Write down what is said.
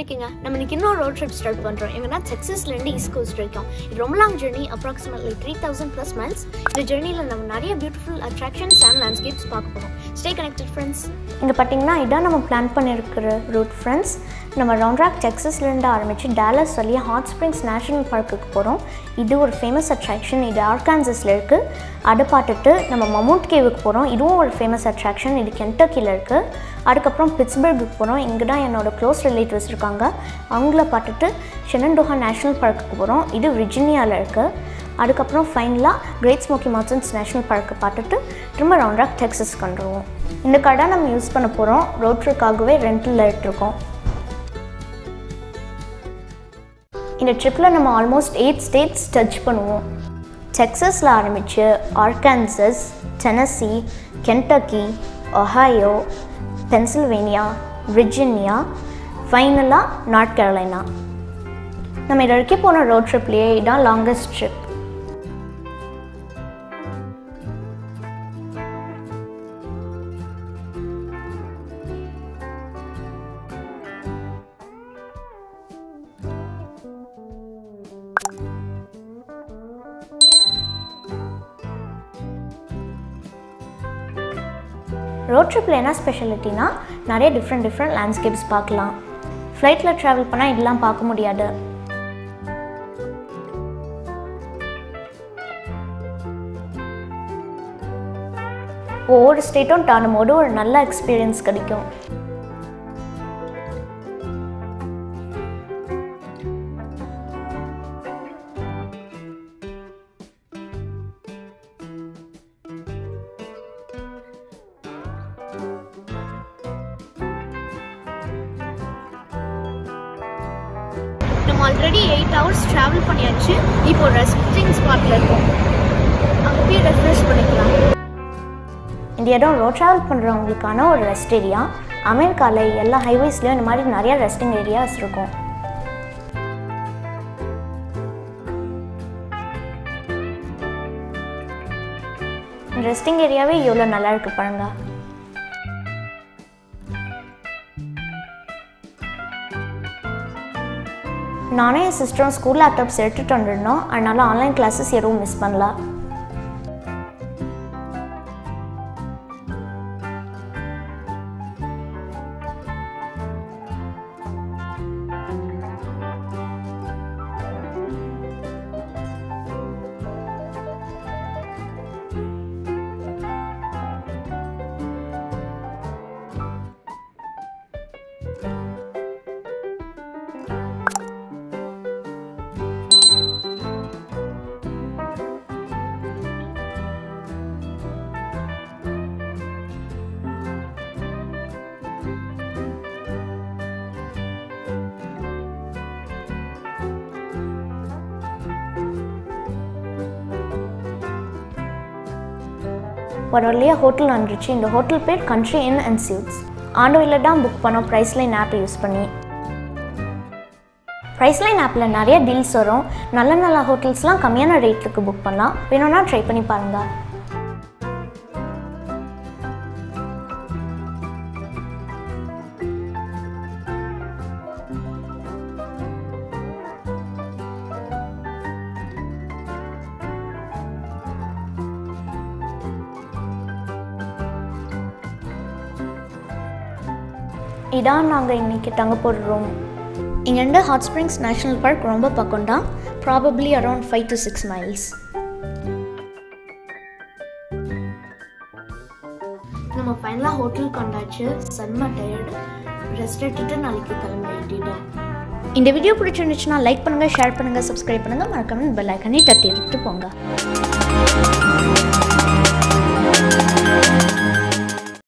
வரைக்குங்க நம்ம இன்னைக்கு இன்னொரு ரோட் ட்ரிப் ஸ்டார்ட் பண்ணுறோம் எங்கன்னா டெக்ஸஸ்லேருந்து ஈஸ்ட் கோஸ்ட் வரைக்கும் இது ரொம்ப long journey approximately three thousand plus miles இந்த ஜெர்னியில் நம்ம நிறைய பியூட்டிஃபுல் அட்ராக்ஷன்ஸ் அண்ட் லேண்ட்ஸ்கேப்ஸ் பார்க்க போகிறோம் ஸ்டே கனெக்டட் ஃப்ரெண்ட்ஸ் இங்கே பார்த்தீங்கன்னா இதான் நம்ம பிளான் பண்ணியிருக்கிற ரூட் ஃப்ரெண்ட்ஸ் நம்ம ரவுண்ட்ராக் டெக்ஸஸ்லேருந்து ஆரம்பித்து டேலஸ் வழியாக ஹாட் ஸ்ப்ரிங்ஸ் நேஷனல் பார்க்குக்கு போகிறோம் இது ஒரு ஃபேமஸ் அட்ராக்ஷன் இது ஆர்கான்சஸில் இருக்குது அதை பார்த்துட்டு நம்ம மமௌண்ட் கேவுக்கு போகிறோம் இதுவும் ஒரு ஃபேமஸ் அட்ராக்ஷன் இது கென்டக்கியில் இருக்குது அதுக்கப்புறம் பிட்ஸ்பர்குக்கு போகிறோம் இங்கே தான் என்னோட க்ளோஸ் ரிலேட்டிவ்ஸ் இருக்காங்க அவங்கள பார்த்துட்டு ஷெனண்டோஹா நேஷனல் பார்க்குக்கு போகிறோம் இது விர்ஜினியாவில் இருக்குது அதுக்கப்புறம் ஃபைனலாக கிரேட் ஸ்மோக்கி மவுண்டன்ஸ் நேஷனல் பார்க்கை பார்த்துட்டு திரும்ப ரவுண்டாக டெக்ஸஸ்க்கு வந்துடுவோம் இந்த கடை நம்ம யூஸ் பண்ண போகிறோம் ரோட்ருக்காகவே ரெண்டில் எடுத்துருக்கோம் இந்த ட்ரிப்பில் நம்ம ஆல்மோஸ்ட் எயிட் ஸ்டேட்ஸ் டச் பண்ணுவோம் டெக்ஸஸில் ஆரம்பித்து Arkansas Tennessee Kentucky Ohio Pennsylvania Virginia ஃபைனலாக நார்த் கேரளைனா நம்ம இது வரைக்கும் போன ரோட் ட்ரிப்லேயே இதான் லாங்கஸ்ட் ட்ரிப் ரோட் ட்ரிப்பில் என்ன ஸ்பெஷாலிட்டினா நிறைய டிஃப்ரெண்ட் டிஃப்ரெண்ட் லேண்ட்ஸ்கேப்ஸ் பார்க்கலாம் ஃப்ளைட்டில் ட்ராவல் பண்ணால் இதெல்லாம் பார்க்க முடியாது ஒவ்வொரு ஸ்டேட்டும் தாண்டும் போது ஒரு நல்ல எக்ஸ்பீரியன்ஸ் கிடைக்கும் நம்ம ஆல்ரெடி எயிட் ஹவர்ஸ் ட்ராவல் பண்ணியாச்சு இப்போ ரெஸ்டிங் ஸ்பாட்டில் இருக்கோம் அங்கே போய் ரெஃப்ரெஷ் பண்ணிக்கலாம் இந்த இடம் ரோட் ட்ராவல் பண்ணுறவங்களுக்கான ஒரு ரெஸ்ட் ஏரியா அமெரிக்காவில் எல்லா ஹைவேஸ்லேயும் இந்த மாதிரி நிறைய ரெஸ்டிங் ஏரியாஸ் இருக்கும் ரெஸ்டிங் ஏரியாவே எவ்வளோ நல்லா இருக்கு பாருங்க நானும் என் சிஸ்டரும் ஸ்கூல் லேப்டாப்ஸ் எடுத்துகிட்டு வந்துருந்தோம் அதனால ஆன்லைன் கிளாஸஸ் எதுவும் மிஸ் பண்ணல ஒரு வழியாக ஹோட்டல் வந்துருச்சு இந்த ஹோட்டல் பேர் கண்ட்ரி இன் அண்ட் சியூட்ஸ் ஆண்டோவில் தான் புக் பண்ணோம் ப்ரைஸ் லைன் ஆப்பை யூஸ் பண்ணி ப்ரைஸ் லைன் ஆப்பில் நிறைய டீல்ஸ் வரும் நல்ல நல்ல ஹோட்டல்ஸ்லாம் கம்மியான ரேட்டுக்கு புக் பண்ணலாம் வேணும்னா ட்ரை பண்ணி பாருங்கள் இதான் நாங்கள் இன்றைக்கி தங்க போகிற ரூம் இங்கேருந்து ஹாட் ஸ்ப்ரிங்ஸ் நேஷ்னல் பார்க் ரொம்ப பக்கம் தான் probably around five to six miles நம்ம ஃபைனலாக ஹோட்டலுக்கு வந்தாச்சு செம்ம டயர்டு ரெஸ்ட் எடுத்துட்டு நாளைக்கு கிளம்ப வேண்டிட்டோம் இந்த வீடியோ பிடிச்சிருந்துச்சுன்னா லைக் பண்ணுங்கள் ஷேர் பண்ணுங்கள் சப்ஸ்கிரைப் பண்ணுங்கள் மறக்காம பெல் ஐக்கனே தட்டி எடுத்துட்டு போங்க